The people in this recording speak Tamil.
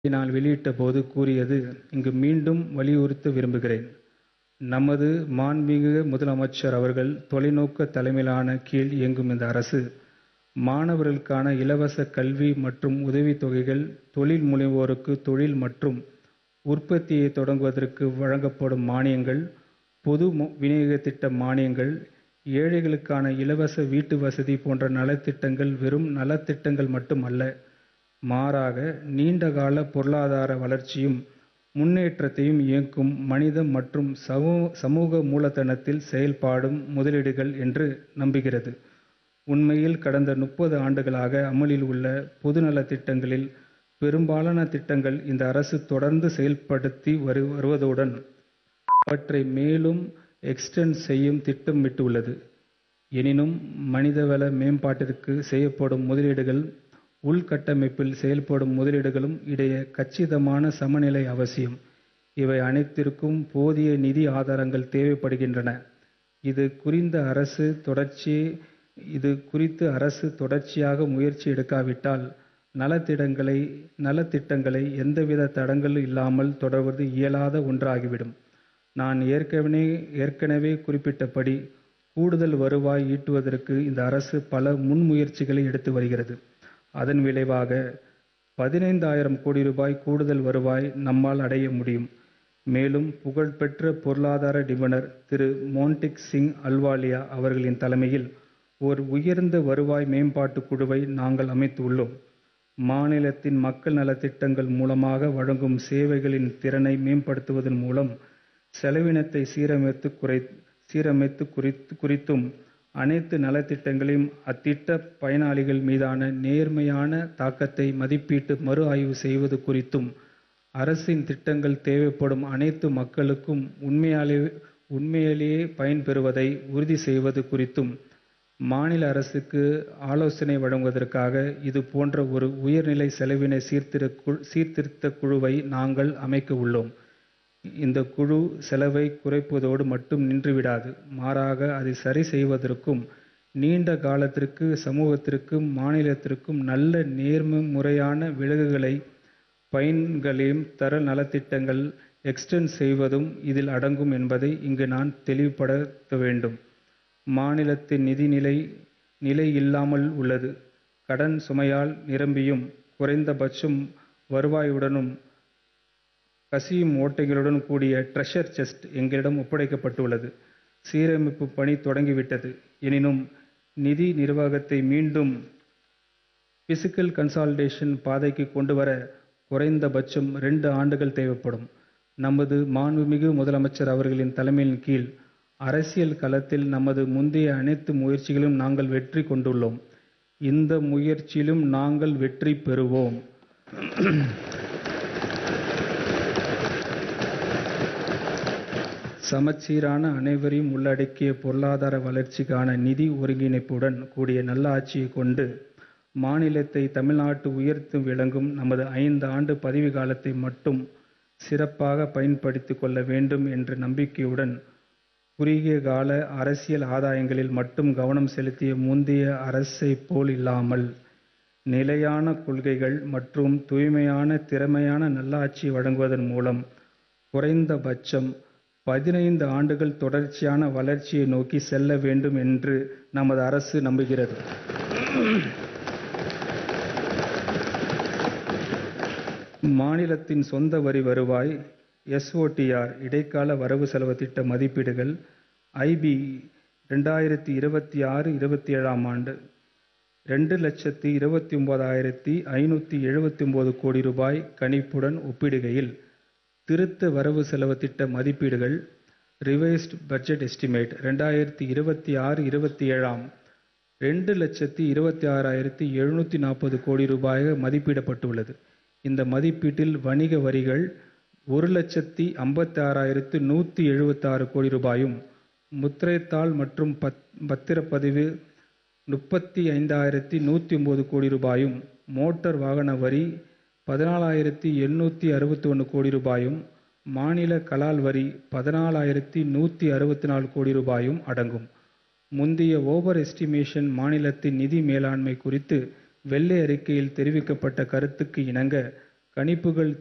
நான் வெளியிட்டபோது கூறியது இங்கு மீண்டும் வலியுறுத்த விரும்புகிறேன். நமது மாண்புமிகு முதலமைச்சர் அவர்கள் தொலைநோக்கு தலைமையிலான கீழ் இயங்கும் இந்த அரசு, மாணவர்களுக்கான இலவச கல்வி மற்றும் உதவித் தொகைகள், தொழில் முனைவோருக்கு தொழில் மற்றும் உற்பத்தியை தொடங்குவதற்கு வழங்கப்படும் மானியங்கள், பொது விநியோக திட்ட மானியங்கள், ஏழைகளுக்கான இலவச வீட்டுவசதி போன்ற நலத்திட்டங்கள் வெறும் நலத்திட்டங்கள் மட்டும் அல்ல, மாறாக நீண்டகால பொருளாதார வளர்ச்சியும் முன்னேற்றத்தையும் இயக்கும் மனித மற்றும் சமூக மூலதனத்தில் செயல்படும் முதலீடுகள் என்று நம்புகிறது. உண்மையில் கடந்த முப்பது ஆண்டுகளாக அமலில் உள்ள பொதுநலத் திட்டங்களில் பெரும்பாலான திட்டங்களை இந்த அரசு தொடர்ந்து செயல்படுத்தி வருவதுடன், அவற்றை மேலும் எக்ஸ்டெண்ட் செய்ய திட்டமிட்டுள்ளது. எனினும், மனிதவள மேம்பாட்டிற்கு செய்யப்படும் முதலீடுகள், உள்கட்டமைப்பில் செய்யப்படும் முதலீடுகளுக்கும் இடையே கச்சிதமான சமநிலை அவசியம். இவை அனைத்திற்கும் போதிய நிதி ஆதாரங்கள் தேவைப்படுகின்றன. இது குறித்து அரசு தொடர்ச்சியாக முயற்சி எடுக்காவிட்டால், நலத்திட்டங்களை எந்தவித தடங்கலும் இல்லாமல் தொடர்வது இயலாத ஒன்றாகிவிடும். நான் ஏற்கனவே குறிப்பிட்டபடி, கூடுதல் வருவாய் ஈட்டுவதற்கு இந்த அரசு பல முன்முயற்சிகளை எடுத்து வருகிறது. அதன் விளைவாக, பதினைந்தாயிரம் கோடி ரூபாய் கூடுதல் வருவாயை நம்மால் அடைய முடியும். மேலும், புகழ்பெற்ற பொருளாதார நிபுணர் திரு. மோன்டேக் சிங் அலுவாலியா அவர்களின் தலைமையில் ஓர் உயர்ந்த வருவாய் மேம்பாட்டுக் குழுவை நாங்கள் அமைத்துள்ளோம். மாநிலத்தின் மக்கள் நலத் திட்டங்கள் மூலமாக வழங்கும் சேவைகளின் திறனை மேம்படுத்துவதன் மூலம், செலவினத்தை சீரமைப்பது குறித்தும், அனைத்து நலத்திட்டங்களின் அத்திட்ட பயனாளிகள் மீதான நேர்மறையான தாக்கத்தை மதிப்பிட்டு மறு ஆய்வு செய்வது குறித்தும், அரசின் திட்டங்கள் தேவைப்படும் அனைத்து மக்களுக்கும் உண்மையிலேயே பயன்பெறுவதை உறுதி செய்வது குறித்தும் மாநில அரசுக்கு ஆலோசனை வழங்குவதற்காக இது போன்ற ஒரு உயர்நிலை செலவின சீர்திருத்தக் குழுவை நாங்கள் அமைக்க உள்ளோம். இந்த குழு செலவை குறைப்பதோடு மட்டும் நின்றுவிடாது. மாறாக, அதை சரி செய்வதற்கும், நீண்ட காலத்திற்கு சமூகத்திற்கும் மாநிலத்திற்கும் நல்ல நேர்முறையான விளைவுகளையும் பயன்களையும் தர நலத்திட்டங்களை எக்ஸ்டெண்ட் செய்வதும் இதில் அடங்கும் என்பதை இங்கு நான் தெளிவுபடுத்த வேண்டும். மாநிலத்தின் நிதி நிலை இல்லாமல் உள்ளது. கடன் சுமையால் நிரம்பியும், குறைந்த பட்ச வருவாயுடனும், கசியும் ஓட்டைகளுடன் கூடிய டிரெஷர் செஸ்ட் எங்களிடம் ஒப்படைக்கப்பட்டுள்ளது. சீரமைப்பு பணி தொடங்கிவிட்டது. எனினும், நிதி நிர்வாகத்தை மீண்டும் பிஸ்கல் கன்சாலிடேஷன் பாதைக்கு கொண்டுவர குறைந்த பட்சம் இரண்டு ஆண்டுகள் தேவைப்படும். நமது மாண்புமிகு முதலமைச்சர் அவர்களின் தலைமையின் கீழ், அரசியல் களத்தில் நமது முந்தைய அனைத்து முயற்சிகளிலும் நாங்கள் வெற்றி கண்டுள்ளோம். இந்த முயற்சியிலும் நாங்கள் வெற்றி பெறுவோம். சமச்சீரான, அனைவரையும் உள்ளடக்கிய பொருளாதார வளர்ச்சிக்கான நிதி ஒருங்கிணைப்புடன் கூடிய நல்லாட்சியைக் கொண்டு, மாநிலத்தை தமிழ்நாடு உயர்த்தி விளங்கும் நமது ஐந்து ஆண்டு பதவிக்காலத்தை மட்டும் சிறப்பாக பயன்படுத்திக் கொள்ள வேண்டும் என்ற நம்பிக்கையுடன், குறுகிய கால அரசியல் ஆதாயங்களில் மட்டும் கவனம் செலுத்திய முந்தைய அரசைப் போல் இல்லாமல், நிலையான கொள்கைகள் மற்றும் தூய்மையான, திறமையான நல்லாட்சியை வழங்குவதன் மூலம், குறைந்த பட்சம் பதினைந்து ஆண்டுகள் தொடர்ச்சியான வளர்ச்சியை நோக்கி செல்ல வேண்டும் என்று நமது அரசு நம்புகிறது. மாநிலத்தின் சொந்த வரி வருவாய், எஸ். ஓ. டி. ஆர். இடைக்கால வரவு செலவுத் திட்ட மதிப்பீடுகள், ஐ. பி. இரண்டாயிரத்து இருபத்தாறு-இருபத்தேழாம் ஆண்டு இரண்டு லட்சத்து இருபத்தொன்பதாயிரத்து ஐந்நூற்று எழுபத்தொன்பது கோடி ரூபாய் கணிப்புடன் ஒப்பிடுகையில், திருத்த வரவு செலவுத் திட்ட மதிப்பீடுகள் ரிவைஸ்டு பட்ஜெட் எஸ்டிமேட் இரண்டாயிரத்து இருபத்தாறு-இருபத்தேழாம் இரண்டு லட்சத்து இருபத்தாறாயிரத்து எழுநூற்று நாற்பது கோடி ரூபாயாக மதிப்பிடப்பட்டுள்ளது. இந்த மதிப்பீட்டில் வணிக வரிகள் ஒரு லட்சத்து ஐம்பத்தாறாயிரத்து நூற்று எழுபத்தாறு கோடி ரூபாயும், முத்திரைத்தாள் மற்றும் பத்திரப்பதிவு முப்பத்தைந்தாயிரத்து நூற்று ஒன்பது கோடி ரூபாயும், மோட்டார் வாகன வரி பதினாலாயிரத்து எண்ணூற்று அறுபத்தொன்று கோடி ரூபாயும், மாநில கலால் வரி பதினாலாயிரத்து நூற்று அறுபத்திநான்கு கோடி ரூபாயும் அடங்கும். முந்தைய ஓவர் எஸ்டிமேஷன் மாநிலத்தின் நிதி மேலாண்மை குறித்து வெள்ளை அறிக்கையில் தெரிவிக்கப்பட்ட கருத்துக்கு இணங்க, கணிப்புகள்